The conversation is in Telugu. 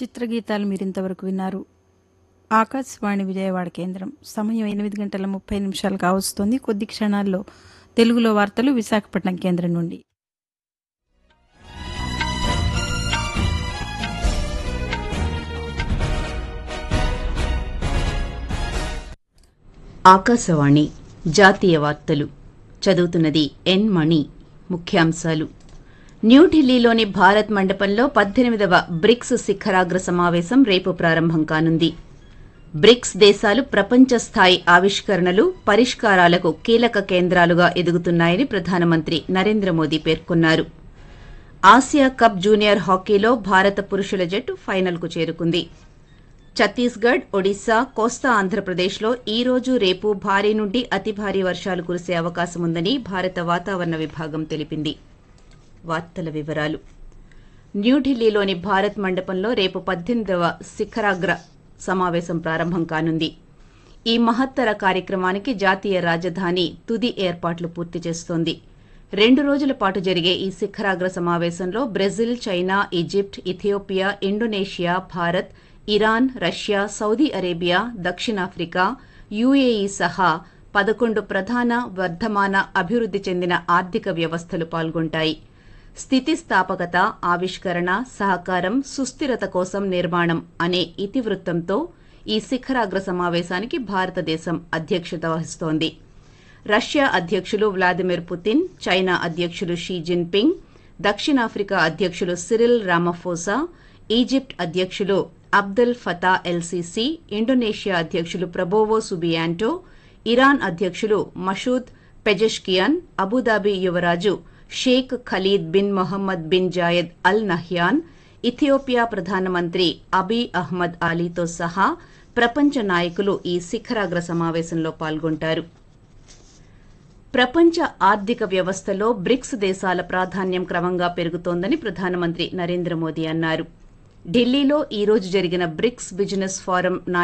చిత్రగీతాలు మీరింతవరకు విన్నారు ఆకాశవాణి విజయవాడ కేంద్రం సమయం ఎనిమిది గంటల ముప్పై నిమిషాలు కావస్తుంది కొద్ది క్షణాల్లో తెలుగులో వార్తలు విశాఖపట్నం కేంద్రం నుండి ఆకాశవాణి జాతీయ వార్తలు చదువుతున్నది ఎన్ మణి ముఖ్యాంశాలు న్యూఢిల్లీలోని భారత్ మండపంలో పద్దెనిమిదవ బ్రిక్స్ శిఖరాగ్ర సమావేశం రేపు ప్రారంభం కానుంది బ్రిక్స్ దేశాలు ప్రపంచ స్థాయి ఆవిష్కరణలు పరిష్కారాలకు కీలక కేంద్రాలుగా ఎదుగుతున్నాయని ప్రధానమంత్రి నరేంద్ర మోదీ పేర్కొన్నారు ఆసియా కప్ జూనియర్ హాకీలో భారత పురుషుల జట్టు ఫైనల్కు చేరుకుంది ఛత్తీస్గఢ్ ఒడిశా కోస్తా ఆంధ్రప్రదేశ్లో ఈ రోజు రేపు భారీ నుండి అతి భారీ వర్షాలు కురిసే అవకాశం ఉందని భారత వాతావరణ విభాగం తెలిపింది వార్తల వివరాలు న్యూఢిల్లీలోని భారత్ మండపంలో రేపు పద్దెనిమిదవ శిఖరాగ్ర సమావేశం ప్రారంభం కానుంది ఈ మహత్తర కార్యక్రమానికి జాతీయ రాజధాని తుది ఏర్పాట్లు పూర్తి చేస్తోంది రెండు రోజుల పాటు జరిగే ఈ శిఖరాగ్ర సమావేశంలో Brazil China Egypt Ethiopia Indonesia Bharat Iran Russia Saudi Arabia దక్షిణాఫ్రికా యుఏఈ సహా పదకొండు ప్రధాన వర్ధమాన అభివృద్ధి చెందిన ఆర్థిక వ్యవస్థలు పాల్గొంటాయి స్థితిస్థాపకత ఆవిష్కరణ సహకారం సుస్థిరత కోసం నిర్మాణం అనే ఇతివృత్తంతో ఈ శిఖరాగ్ర సమావేశానికి భారతదేశం అధ్యక్షత వహిస్తోంది రష్యా అధ్యక్షులు వ్లాదిమిర్ పుతిన్ చైనా అధ్యక్షులు షీ జిన్పింగ్ దక్షిణాఫ్రికా అధ్యక్షులు సిరిల్ రామఫోసా ఈజిప్ట్ అధ్యక్షులు అబ్దుల్ ఫతా ఎల్సీసీ ఇండోనేషియా అధ్యక్షులు ప్రబోవో సుబియాంటో ఇరాన్ అధ్యక్షులు మషూద్ పెజెష్కియాన్ అబుదాబి యువరాజు Sheikh Khaled bin Mohamed bin Zayed Al Nahyan Ethiopia ప్రధానమంత్రి అబీ అహ్మద్ అలీతో సహా ప్రపంచ నాయకులు ఈ శిఖరాగ్ర సమావేశంలో పాల్గొంటారు ప్రపంచ ఆర్థిక వ్యవస్థలో బ్రిక్స్ దేశాల ప్రాధాన్యం క్రమంగా పెరుగుతోందని ప్రధానమంత్రి నరేంద్ర మోదీ అన్నారు ఢిల్లీలో ఈ రోజు జరిగిన బ్రిక్స్ బిజినెస్ ఫోరం